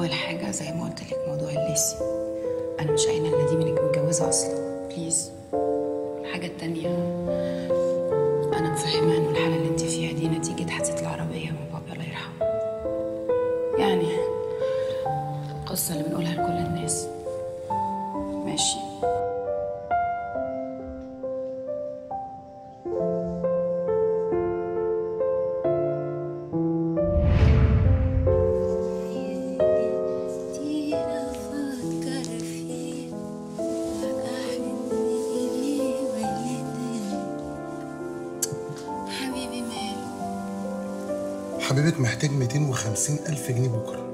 اول حاجه زي ما قلت لك موضوع الليسي انا مش قايله ان دي منك متجوزه اصلا بليز الحاجه التانية انا مفهمه انه الحاله اللي انت فيها دي نتيجه حادثه العربيه من بابا الله يرحمه يعني القصه اللي بنقولها لكل الناس ماشي حبيبي ماله حبيبك محتاج 250 ألف جنيه بكرة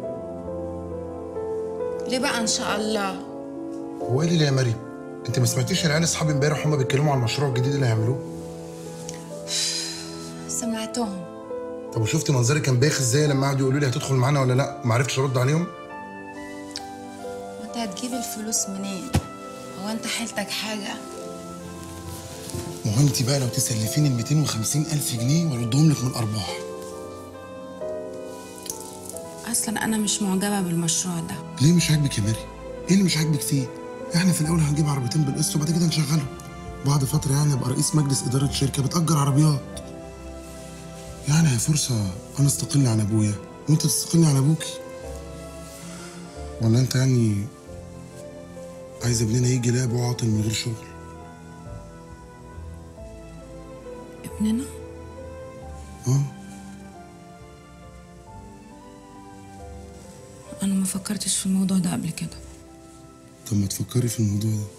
ليه بقى ان شاء الله هو قال لي يا مريم انت ما سمعتيش العيال اصحابي امبارح هما بيتكلموا عن المشروع الجديد اللي هيعملوه سمعتهم طب وشفتي منظري كان بايخ ازاي لما قعدوا يقولوا لي هتدخل معانا ولا لا ما عرفتش ارد عليهم وانت هتجيب الفلوس منين هو انت حيلتك حاجه ما هو انت بقى لو تسلفيني ال 250 ألف جنيه واردهم لك من الأرباح اصلا انا مش معجبه بالمشروع ده ليه مش عاجبك يا مريم؟ ايه اللي مش عاجبك فيه؟ احنا في الأول هنجيب عربيتين بالقسط وبعد كده نشغلهم بعد فترة يعني ابقى رئيس مجلس إدارة شركة بتأجر عربيات يعني هي فرصة أنا استقل عن أبويا وأنت تستقلي عن أبوكي ولا أنت يعني عايز ابننا يجي لاعب وعاطل من غير شغل ابننا اه انا ما فكرتش في الموضوع ده قبل كده طب ما تفكري في الموضوع ده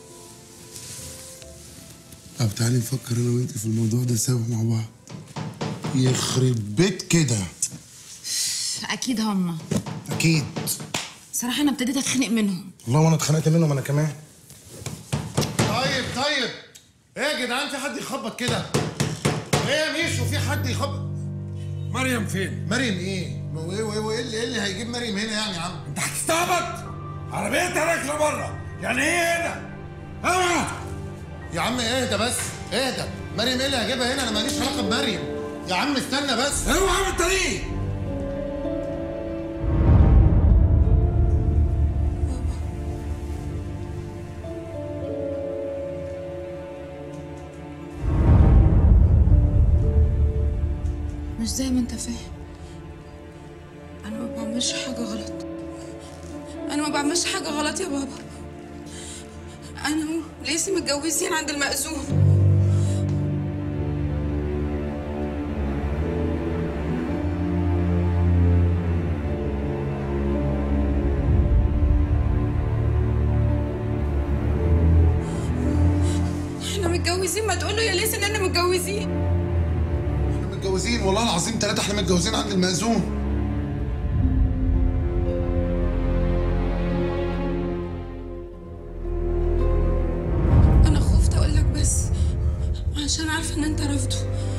طب تعالي نفكر انا وانت في الموضوع ده سوا مع بعض يخرب بيت كده اكيد هما اكيد صراحه انا ابتديت اتخنق منهم والله وانا اتخانقت منهم انا كمان طيب طيب ايه يا جدعان في حد يخبط كده ايه يا ميشو في حد يخبط مريم فين؟ مريم ايه ما هو ايه وايه وايه اللي, إيه اللي هيجيب مريم هنا يعني يا عم انت هتستعبط؟ عربيتها راكنه بره، يعني ايه هنا؟ اوعى يا عم اهدى بس اهدى مريم ايه اللي هجيبها هنا انا ماليش علاقه بمريم يا عم استنى بس اوعى من الطريق مش زي ما انت فاهم انا ما بعملش حاجه غلط انا ما بعملش حاجه غلط يا بابا انا وليسي متجوزين عند المأذون احنا متجوزين ما تقول له يا ليسي اننا متجوزين احنا متجوزين والله العظيم ثلاثه احنا متجوزين عند المأذون انا خفت اقول لك بس عشان عارفه ان انت رافضه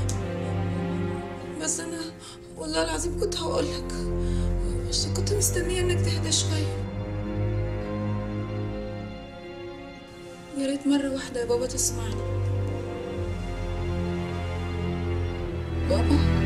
بس انا والله العظيم كنت هقول لك بس كنت مستنيه انك تهدى شويه يا ريت مره واحده يا بابا تسمعني بابا